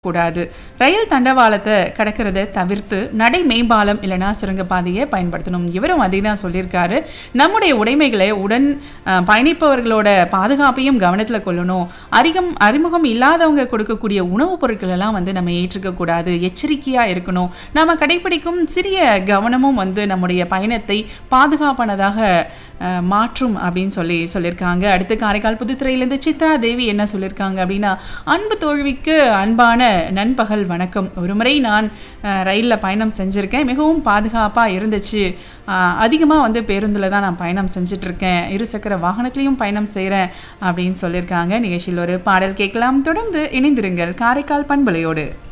கூடாது ரயில் தண்டவாளத்தை கடக்கிறத தவிர்த்து நடை மேம்பாலம் இல்லைனா சுரங்கப்பாதையை பயன்படுத்தணும் இவரும் அதே தான் சொல்லியிருக்காரு நம்முடைய உடைமைகளை உடன் அஹ், பயணிப்பவர்களோட பாதுகாப்பையும் கவனத்தில் கொள்ளணும் அறிகம் அறிமுகம் இல்லாதவங்க கொடுக்கக்கூடிய உணவுப் பொருட்கள் எல்லாம் வந்து நம்ம ஏற்றுக்க கூடாது எச்சரிக்கையாக இருக்கணும் நம்ம கடைபிடிக்கும் சிறிய கவனமும் வந்து நம்முடைய பயணத்தை பாதுகாப்பானதாக அஹ், மாற்றும் அப்படின்னு சொல்லி சொல்லியிருக்காங்க அடுத்து காரைக்கால் புதுத்துறையிலேருந்து சித்ரா தேவி என்ன சொல்லியிருக்காங்க அப்படின்னா அன்பு தோல்விக்கு அன்பான நண்பகல் வணக்கம் ஒரு முறை நான் ரயிலில் பயணம் செஞ்சுருக்கேன் மிகவும் பாதுகாப்பாக இருந்துச்சு அதிகமாக வந்து பேருந்தில் தான் நான் பயணம் செஞ்சிட்ருக்கேன் இருசக்கர வாகனத்துலேயும் பயணம் செய்கிறேன் அப்படின்னு சொல்லியிருக்காங்க நிகழ்ச்சியில் ஒரு பாடல் கேட்கலாம் தொடர்ந்து இணைந்திருங்கள் காரைக்கால் பண்பலையோடு